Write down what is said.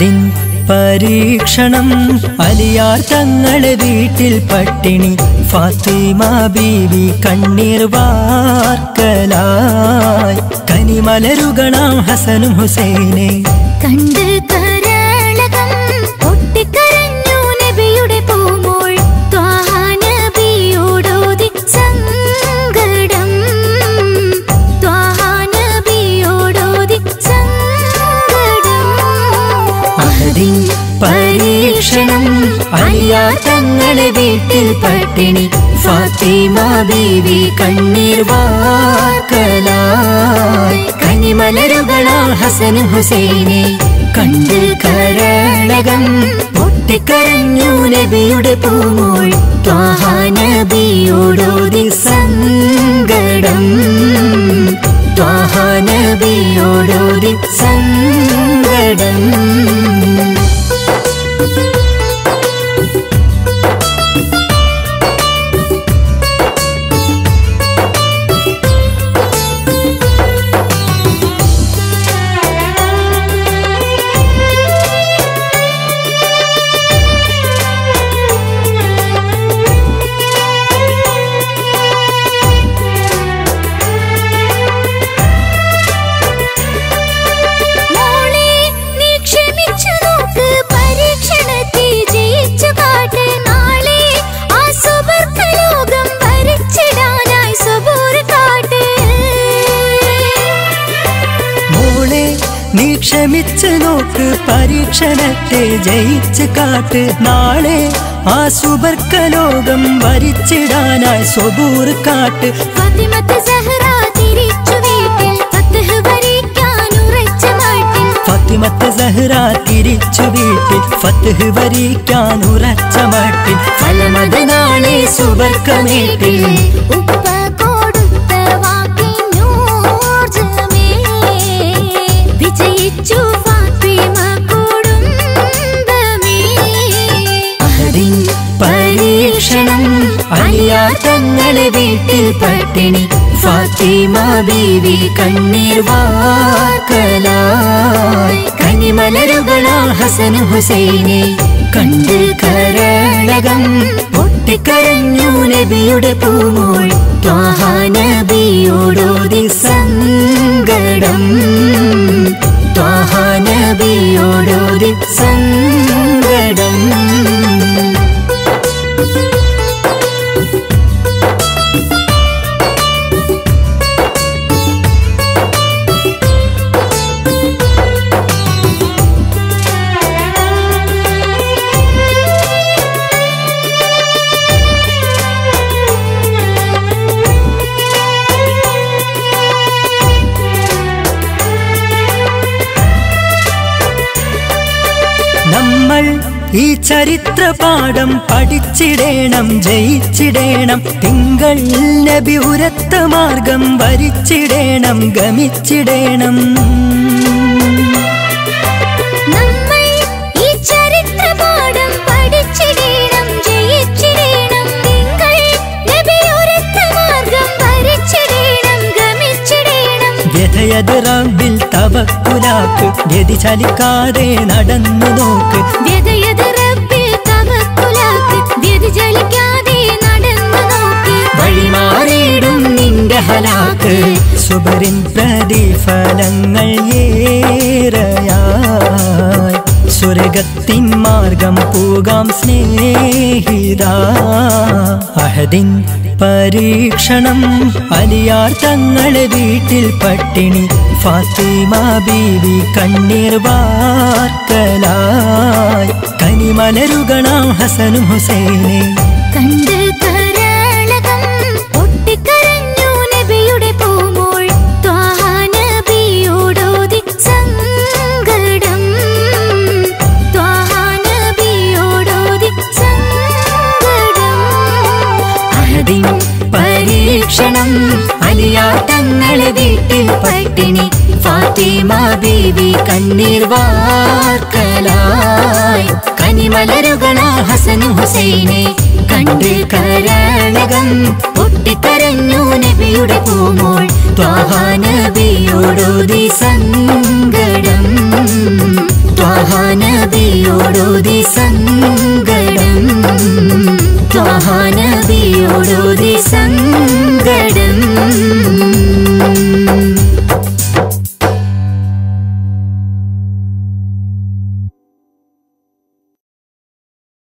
അഹദിൻ പരീക്ഷണം അലിയാർ തങ്ങളെ വീട്ടിൽ പട്ടിണി ഫാത്തിമ ബീവി കണ്ണീർ വാർക്കലായി കനിമലരുകളാം ഹസനും ഹുസൈനെ കണ്ട് കരളകം പൊട്ടിക്കരഞ്ഞു നബിയുടെ പൂമോൾ ത്വാഹ നബിയോടോതി സങ്കടം ത്വാഹ നബിയോടോതി സങ്കടം അഹദിൻ പരീക്ഷണം അലിയാർ തങ്ങളെ വീട്ടിൽ പട്ടിണി ഫാത്തിമ ബീവി കണ്ണീർ വാർക്കലായി കനിമലരുകളാം ഹസനും ഹുസൈനെ കണ്ട് കരളകം പൊട്ടിക്കരഞ്ഞു നബിയുടെ പൂമോൾ ത്വാഹ നബിയോടോതി സങ്കടം ത്വാഹ നബിയോടോതി സങ്കടം മോളെ നീ ക്ഷമിച്ചു നോക്ക് പരീക്ഷണത്തെ ജയിച്ചു കാട്ട് നാളെ ആ സുബർക്കലോകം ഭരിച്ചിടാനായി സുബൂർ കാട്ട് മോളെ നീ ക്ഷമിച്ച് നോക്ക് പരീക്ഷണത്തെ ജയിച്ച് കാട്ട് നാളെ ആ സുബർക്കലോകം ഭരിച്ചിടാനായി സ്വബൂർ കാട്ട് ഫാത്തിമത്ത് സഹ്റ തിരിച്ചു വീട്ടിൽ ഫത്ഹ് വരിക്കാൻ ഉറച്ച മാട്ടിൽ ഫത്തിമത്ത് സഹ്റ തിരിച്ചു വീട്ടിൽ ഫത്ഹ് വരിക്കാൻ ഉറച്ച മട്ടിൽ ഫലമത് നാളെ സുബർക്കമേട്ടിൽ ഉപ്പ കൊടുത്ത വാക്കിനൂർജമേ വിജയിച്ചു ഫാത്തിമ കുടുംബമേ അഹദിൻ പരീക്ഷണം അലിയാ തങ്ങളെ വീട്ടിൽ പട്ടിണി ഫാത്തിമ ബീവി കണ്ണീർ വാർക്കലായി കനിമലരുകളാ ഹസൻ ഹുസൈനെ കണ്ട് കരളകം പൊട്ടിക്കരഞ്ഞു നബിയുടെ പൂമോൾ ത്വാഹ നബിയോടോതി സങ്കടം ത്വാഹ നബിയോടോതി സങ്കടം നമ്മൾ ഈ ചരിത്ര പാഠം പഠിച്ചിടേണം ജയിച്ചിടേണം തിങ്കൾ നബി ഉരത്ത മാർഗം വരിച്ചിടേണം ഗമിച്ചിടേണം നമ്മൾ ഈ ചരിത്രപാഠം പഠിച്ചിടേണം ജയിച്ചിടേണം തിങ്കൾ നബിയൊരുത്ത മാർഗം ഭരിച്ചിടേണം ഗമിച്ചിടേണം വ്യഥയത് റബ്ബിൽ തവക്കുലാക്ക് വ്യതി ചലിക്കാതെ നടന്നു നോക്ക് വ്യതയത് റബ്ബിൽ തവക്കുലാക്ക് വ്യതിചലിക്കാതെ നടന്നു നോക്ക് വഴിമാറിയിടും നിന്റെ ഹലാക്ക് സുബരിൻ പ്രതിഫലങ്ങൾ ഏറയായി സ്വർഗത്തിൻ മാർഗം പോകാം സ്നേഹിത അഹദിൻ പരീക്ഷണം അലിയാർ തങ്ങളെ വീട്ടിൽ പട്ടിണി ഫാത്തിമ ബീവി കണ്ണീർ വാർക്കലായി കനിമലരുകളാം ഹസനും ഹുസൈനെ കണ്ട് കരളകം പൊട്ടിക്കരഞ്ഞു നബിയുടെ പൂമോൾ ത്വാഹ നബിയോടോതി സങ്കടം ത്വാഹ നബിയോടോതി സങ്കടം അഹദിൻ പരീക്ഷണം അലിയാ തങ്ങളെ വീട്ടിൽ പട്ടിണി ഫാത്തിമ ബീവി കണ്ണീർ വാർക്കലായി കനിമലരുകളാ ഹസൻ ഹുസൈനെ കണ്ട് കരളകം പൊട്ടിക്കരഞ്ഞു നബിയുടെ പൂമോൾ ത്വാഹ നബിയോടോതി സങ്കടം ത്വാഹ ത്വാഹാനബിയോടോതി സങ്കടം ത്വാഹാനബിയോടോതി സങ്കടം